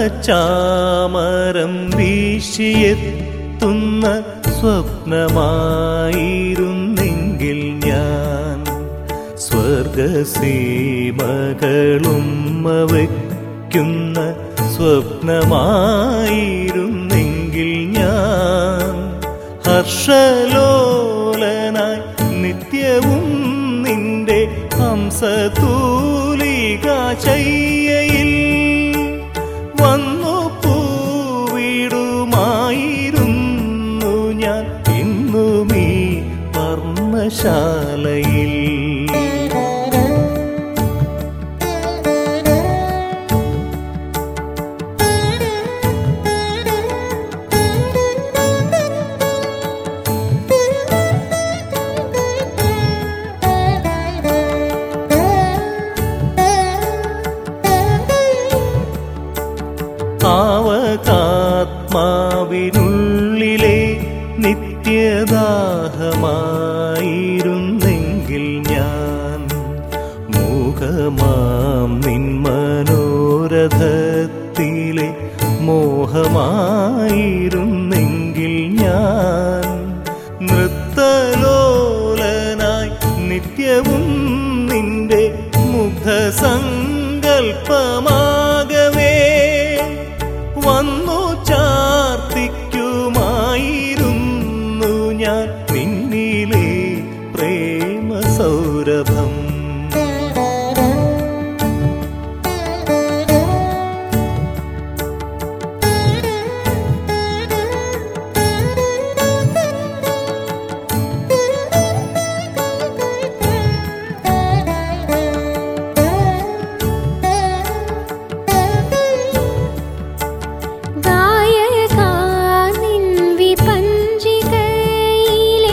ചാമരം വീശിയെത്തുന്ന സ്വപ്നമായിരുന്നെങ്കിൽ ഞാൻ സ്വർഗസീമകളുമ്മ വയ്ക്കുന്ന സ്വപ്നമായിരുന്നെങ്കിൽ ഞാൻ ഹർഷലോലനായി നിത്യവും നിന്റെ ഹംസതൂലിക ശയ്യയിൽ വന്നു പൂവിടുമായിരുന്നു ഞാൻ ഇന്നുമീ പർണശാലയിൽ ആവകാത്മാവിനുള്ളിലെ നിത്യദാഹമായിരുന്നെങ്കിൽ ഞാൻ മൂകമാം നിന്മനോരഥത്തിലെ മോഹമായിരുന്നെങ്കിൽ ഞാൻ നൃത്തലോലനായി നിത്യവും നിന്റെ മുഗ്ധസങ്കൽപ്പമാകവേ വന്നു ചാർത്തിക്കുമായിരുന്നു ഞാൻ നിന്നിലെ പ്രേമ സൗരഭം ഗായകാനിൻ വിപഞ്ചികയിലെ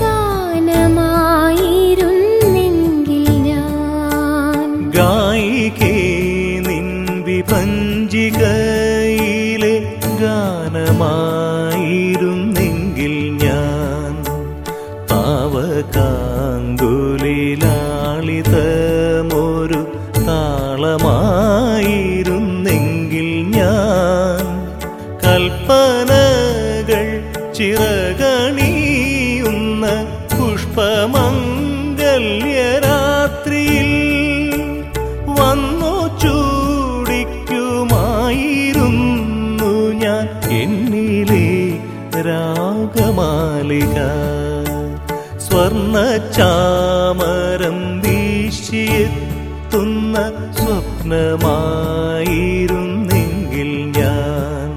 ഗാനമായിരുന്നെങ്കിൽ ഞാൻ ഗായികേ നിൻ വിപഞ്ചികയിലെ ഗാനമായിരുന്നെങ്കിൽ ഞാൻ പാവകാങ്കുലിലാളിതമൊരു താളമായിരുന്നെങ്കിൽ ഞാൻ കൽപ്പനകൾ ചിറകണിയുന്ന പുഷ്പമംഗല്യരാത്രിയിൽ വന്നു ചൂടിക്കുമായിരുന്നു ഞാൻ എന്നിലെ രാഗമാലിക സ്വർണ്ണ ചാമരം വീശിയെത്തുന്ന സ്വപ്നമായിരുന്നെങ്കിൽ ഞാൻ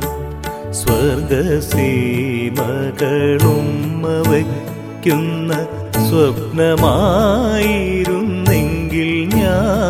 സ്വർഗസീമകളുമ്മ വയ്ക്കുന്ന സ്വപ്നമായിരുന്നെങ്കിൽ ഞാൻ